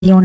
ತಿಳಿಯೋಣ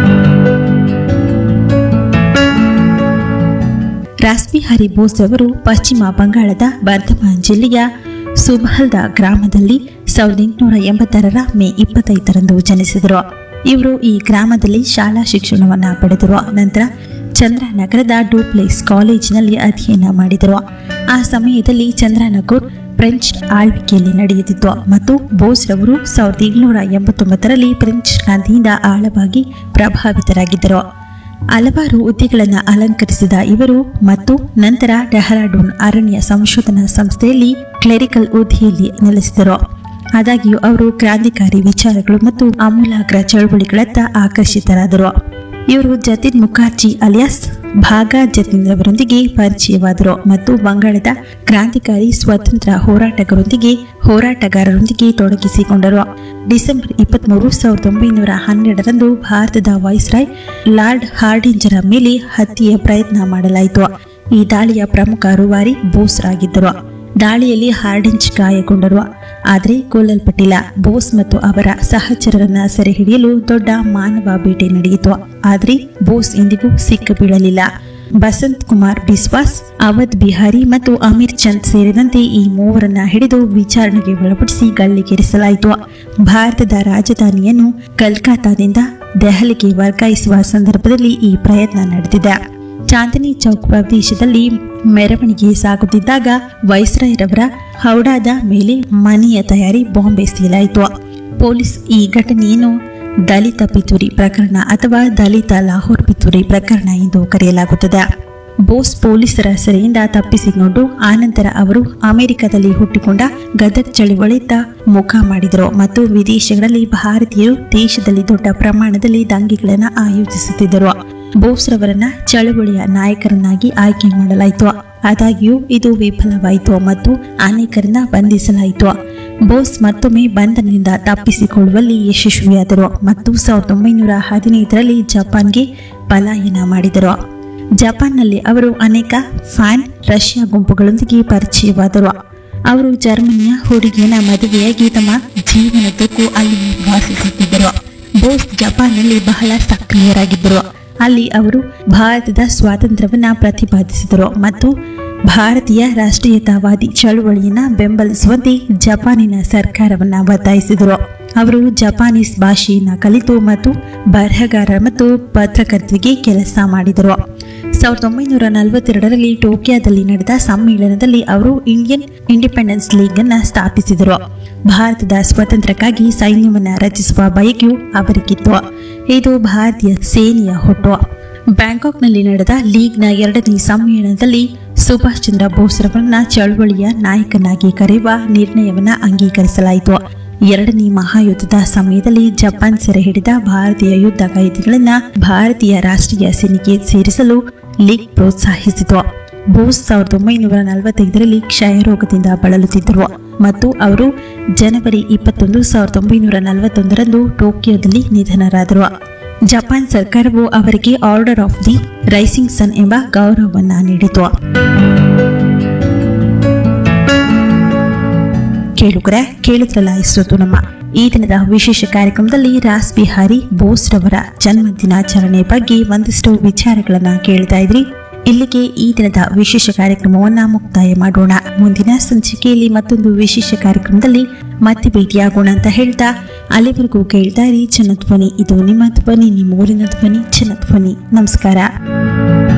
ರಾಸ್ಬಿಹಾರಿ ಬೋಸ್ ಅವರು ಪಶ್ಚಿಮ ಬಂಗಾಳದ ಬರ್ಧಮಾನ್ ಜಿಲ್ಲೆಯ ಸುಬಹಲ್ದ ಗ್ರಾಮದಲ್ಲಿ ಸಾವಿರದ ಎಂಟುನೂರ ಎಂಬತ್ತಾರರ ಮೇ ಇಪ್ಪತ್ತೈದರಂದು ಜನಿಸಿದರು ಇವರು ಈ ಗ್ರಾಮದಲ್ಲಿ ಶಾಲಾ ಶಿಕ್ಷಣವನ್ನ ಪಡೆದರು ನಂತರ ಚಂದ್ರನಗರದ ಡೂಪ್ಲೆಕ್ಸ್ ಕಾಲೇಜಿನಲ್ಲಿ ಅಧ್ಯಯನ ಮಾಡಿದರು ಆ ಸಮಯದಲ್ಲಿ ಚಂದ್ರನಗರ್ ಫ್ರೆಂಚ್ ಆಳ್ವಿಕೆಯಲ್ಲಿ ನಡೆಯುತ್ತಿತ್ತು ಮತ್ತು ಬೋಸ್ ರವರು ಸಾವಿರದ ಏಳುನೂರ ಎಂಬತ್ತೊಂಬತ್ತರಲ್ಲಿ ಫ್ರೆಂಚ್ ಕ್ರಾಂತಿಯಿಂದ ಆಳವಾಗಿ ಪ್ರಭಾವಿತರಾಗಿದ್ದರು ಹಲವಾರು ಹುದ್ದೆಗಳನ್ನು ಅಲಂಕರಿಸಿದ ಇವರು ಮತ್ತು ನಂತರ ಡೆಹರಾಡೂನ್ ಅರಣ್ಯ ಸಂಶೋಧನಾ ಸಂಸ್ಥೆಯಲ್ಲಿ ಕ್ಲೆರಿಕಲ್ ಹುದ್ದೆಯಲ್ಲಿ ನೆಲೆಸಿದರು ಆದಾಗ್ಯೂ ಅವರು ಕ್ರಾಂತಿಕಾರಿ ವಿಚಾರಗಳು ಮತ್ತು ಆಮೂಲಾಗ್ರ ಚಳವಳಿಗಳತ್ತ ಆಕರ್ಷಿತರಾದರು ಇವರು ಜತಿನ್ ಮುಖರ್ಜಿ ಅಲಿಯಾಸ್ ಭಾಗಾ ಜತಿನ್ ಅವರೊಂದಿಗೆ ಪರಿಚಯವಾದರು ಮತ್ತು ಬಂಗಾಳದ ಕ್ರಾಂತಿಕಾರಿ ಸ್ವತಂತ್ರ ಹೋರಾಟಗಾರರೊಂದಿಗೆ ಹೋರಾಟಗಾರರೊಂದಿಗೆ ತೊಡಗಿಸಿಕೊಂಡರು ಡಿಸೆಂಬರ್ ಇಪ್ಪತ್ಮೂರು ಸಾವಿರದ ಒಂಬೈನೂರ ಹನ್ನೆರಡರಂದು ಭಾರತದ ವೈಸ್ರಾಯ್ ಲಾರ್ಡ್ ಹಾರ್ಡಿಂಜರ ಮೇಲೆ ಹತ್ಯೆಯ ಪ್ರಯತ್ನ ಮಾಡಲಾಯಿತು ಈ ದಾಳಿಯ ಪ್ರಮುಖ ರೂವಾರಿ ಬೋಸ್ರಾಗಿದ್ದರು ದಾಳಿಯಲ್ಲಿ ಹಾರ್ಡಿಂಜ್ ಗಾಯಗೊಂಡರು ಆದರೆ ಕೊಲ್ಲಲ್ಪಟ್ಟಿಲ್ಲ ಬೋಸ್ ಮತ್ತು ಅವರ ಸಹಚರರನ್ನ ಸೆರೆ ಹಿಡಿಯಲು ದೊಡ್ಡ ಮಾನವ ಬೇಟೆ ನಡೆಯಿತು ಆದರೆ ಬೋಸ್ ಇಂದಿಗೂ ಸಿಕ್ಕ ಬೀಳಲಿಲ್ಲ ಬಸಂತ್ ಕುಮಾರ್ ಬಿಸ್ವಾಸ್ ಅವಧ್ ಬಿಹಾರಿ ಮತ್ತು ಅಮೀರ್ ಚಂದ್ ಸೇರಿದಂತೆ ಈ ಮೂವರನ್ನ ಹಿಡಿದು ವಿಚಾರಣೆಗೆ ಒಳಪಡಿಸಿ ಗಲ್ಲಿಗೇರಿಸಲಾಯಿತು ಭಾರತದ ರಾಜಧಾನಿಯನ್ನು ಕಲ್ಕತ್ತಾದಿಂದ ದೆಹಲಿಗೆ ವರ್ಗಾಯಿಸುವ ಸಂದರ್ಭದಲ್ಲಿ ಈ ಪ್ರಯತ್ನ ನಡೆದಿದೆ ಚಾಂದಿನಿ ಚೌಕ್ ಪ್ರದೇಶದಲ್ಲಿ ಮೆರವಣಿಗೆ ಸಾಗುತ್ತಿದ್ದಾಗ ವೈಸ್ರಾಯ್ರವರ ಹೌಡಾದ ಮೇಲೆ ಮನೆಯ ತಯಾರಿ ಬಾಂಬೆ ಸೀಲಾಯಿತು ಪೊಲೀಸ್ ಈ ಘಟನೆಯನ್ನು ದಲಿತ ಪಿತೂರಿ ಪ್ರಕರಣ ಅಥವಾ ದಲಿತ ಲಾಹೋರ್ ಪಿತೂರಿ ಪ್ರಕರಣ ಎಂದು ಕರೆಯಲಾಗುತ್ತದೆ ಬೋಸ್ ಪೊಲೀಸರ ಸೆರೆಯಿಂದ ತಪ್ಪಿಸಿಕೊಂಡು ಆನಂತರ ಅವರು ಅಮೆರಿಕದಲ್ಲಿ ಹುಟ್ಟಿಕೊಂಡ ಗದಗ್ ಚಳುವಳಿತ ಮುಖ ಮಾಡಿದರು ಮತ್ತು ವಿದೇಶಗಳಲ್ಲಿ ಭಾರತೀಯರು ದೇಶದಲ್ಲಿ ದೊಡ್ಡ ಪ್ರಮಾಣದಲ್ಲಿ ದಂಗೆಗಳನ್ನು ಆಯೋಜಿಸುತ್ತಿದ್ದರು ಬೋಸ್ ರವರನ್ನ ಚಳವಳಿಯ ನಾಯಕರನ್ನಾಗಿ ಆಯ್ಕೆ ಮಾಡಲಾಯಿತು ಆದಾಗ್ಯೂ ಇದು ವಿಫಲವಾಯಿತು ಮತ್ತು ಅನೇಕರನ್ನ ಬಂಧಿಸಲಾಯಿತು ಬೋಸ್ ಮತ್ತೊಮ್ಮೆ ಬಂಧನದಿಂದ ತಪ್ಪಿಸಿಕೊಳ್ಳುವಲ್ಲಿ ಯಶಸ್ವಿಯಾದರು ಮತ್ತು ಸಾವಿರದ ಒಂಬೈನೂರ ಹದಿನೈದರಲ್ಲಿ ಜಪಾನ್ಗೆ ಪಲಾಯನ ಮಾಡಿದರು ಜಪಾನ್ನಲ್ಲಿ ಅವರು ಅನೇಕ ಫ್ಯಾನ್ ರಷ್ಯಾ ಗುಂಪುಗಳೊಂದಿಗೆ ಪರಿಚಯವಾದರು ಅವರು ಜರ್ಮನಿಯ ಹುಡುಗಿಯನ್ನ ಮದುವೆಯಾಗಿ ತಮ್ಮ ಜೀವನದಕ್ಕೂ ಅಲ್ಲಿ ವಾಸಿಸುತ್ತಿದ್ದರು ಬೋಸ್ ಜಪಾನ್ನಲ್ಲಿ ಬಹಳ ಸಕ್ರಿಯರಾಗಿದ್ದರು ಅಲ್ಲಿ ಅವರು ಭಾರತದ ಸ್ವಾತಂತ್ರ್ಯವನ್ನ ಪ್ರತಿಪಾದಿಸಿದರು ಮತ್ತು ಭಾರತೀಯ ರಾಷ್ಟ್ರೀಯತಾವಾದಿ ಚಳುವಳಿಯನ್ನ ಬೆಂಬಲಿಸುವಂತೆ ಜಪಾನಿನ ಸರ್ಕಾರವನ್ನ ಒತ್ತಾಯಿಸಿದರು ಅವರು ಜಪಾನೀಸ್ ಭಾಷೆಯನ್ನ ಕಲಿತು ಮತ್ತು ಬರಹಗಾರ ಮತ್ತು ಪತ್ರಕರ್ತರಿಗೆ ಕೆಲಸ ಮಾಡಿದರು ಸಾವಿರದ ಒಂಬೈನೂರ ನಲವತ್ತೆರಡರಲ್ಲಿ ಟೋಕಿಯೋದಲ್ಲಿ ನಡೆದ ಸಮ್ಮೇಳನದಲ್ಲಿ ಅವರು ಇಂಡಿಯನ್ ಇಂಡಿಪೆಂಡೆನ್ಸ್ ಲೀಗ್ ಅನ್ನ ಸ್ಥಾಪಿಸಿದರು ಭಾರತದ ಸ್ವಾತಂತ್ರ್ಯಕ್ಕಾಗಿ ಸೈನ್ಯವನ್ನ ರಚಿಸುವ ಬಯಕೆಯು ಅವರಿಗಿತ್ತು ಇದು ಭಾರತೀಯ ಸೇನೆಯ ಹುಟ್ಟು ಬ್ಯಾಂಕಾಕ್ನಲ್ಲಿ ನಡೆದ ಲೀಗ್ನ ಎರಡನೇ ಸಮ್ಮೇಳನದಲ್ಲಿ ಸುಭಾಷ್ ಚಂದ್ರ ಬೋಸ್ರವರನ್ನ ಚಳವಳಿಯ ನಾಯಕನಾಗಿ ಕರೆಯುವ ನಿರ್ಣಯವನ್ನ ಅಂಗೀಕರಿಸಲಾಯಿತು ಎರಡನೇ ಮಹಾಯುದ್ಧದ ಸಮಯದಲ್ಲಿ ಜಪಾನ್ ಸೆರೆ ಹಿಡಿದ ಭಾರತೀಯ ಯುದ್ಧ ಖೈದಿಗಳನ್ನ ಭಾರತೀಯ ರಾಷ್ಟ್ರೀಯ ಸೇನೆಗೆ ಸೇರಿಸಲು ಲೀಗ್ ಪ್ರೋತ್ಸಾಹಿಸಿತು ಬೋಸ್ ಸಾವಿರದ ಒಂಬೈನೂರ ನಲವತ್ತೈದರಲ್ಲಿ ಕ್ಷಯರೋಗದಿಂದ ಬಳಲುತ್ತಿದ್ದರು ಮತ್ತು ಅವರು ಜನವರಿ ಇಪ್ಪತ್ತೊಂದು ಸಾವಿರದ ಒಂಬೈನೂರ ನಲವತ್ತೊಂದರಂದು ಟೋಕಿಯೋದಲ್ಲಿ ನಿಧನರಾದರು ಜಪಾನ್ ಸರ್ಕಾರವು ಅವರಿಗೆ order of the rising sun ಎಂಬ ಗೌರವವನ್ನ ನೀಡಿತು ಕೇಳುಗರೆ ಕೇಳುತ್ತಲ್ಲ ಇಷ್ಟೊತ್ತು ನಮ್ಮ ಈ ದಿನದ ವಿಶೇಷ ಕಾರ್ಯಕ್ರಮದಲ್ಲಿ ರಾಸ್ ಬಿಹಾರಿ ಬೋಸ್ ರವರ ಜನ್ಮ ದಿನಾಚರಣೆ ಬಗ್ಗೆ ಒಂದಿಷ್ಟು ವಿಚಾರಗಳನ್ನ ಕೇಳ್ತಾ ಇದ್ರಿ ಇಲ್ಲಿಗೆ ಈ ದಿನದ ವಿಶೇಷ ಕಾರ್ಯಕ್ರಮವನ್ನ ಮುಕ್ತಾಯ ಮಾಡೋಣ ಮುಂದಿನ ಸಂಚಿಕೆಯಲ್ಲಿ ಮತ್ತೊಂದು ವಿಶೇಷ ಕಾರ್ಯಕ್ರಮದಲ್ಲಿ ಮತ್ತೆ ಭೇಟಿಯಾಗೋಣ ಅಂತ ಹೇಳ್ತಾ ಅಲ್ಲಿವರೆಗೂ ಕೇಳ್ತಾ ಇರಿ ಜನಧ್ವನಿ ಇದು ನಿಮ್ಮ ಧ್ವನಿ ನಿಮ್ಮ ಊರಿನ ಧ್ವನಿ ಜನಧ್ವನಿ ನಮಸ್ಕಾರ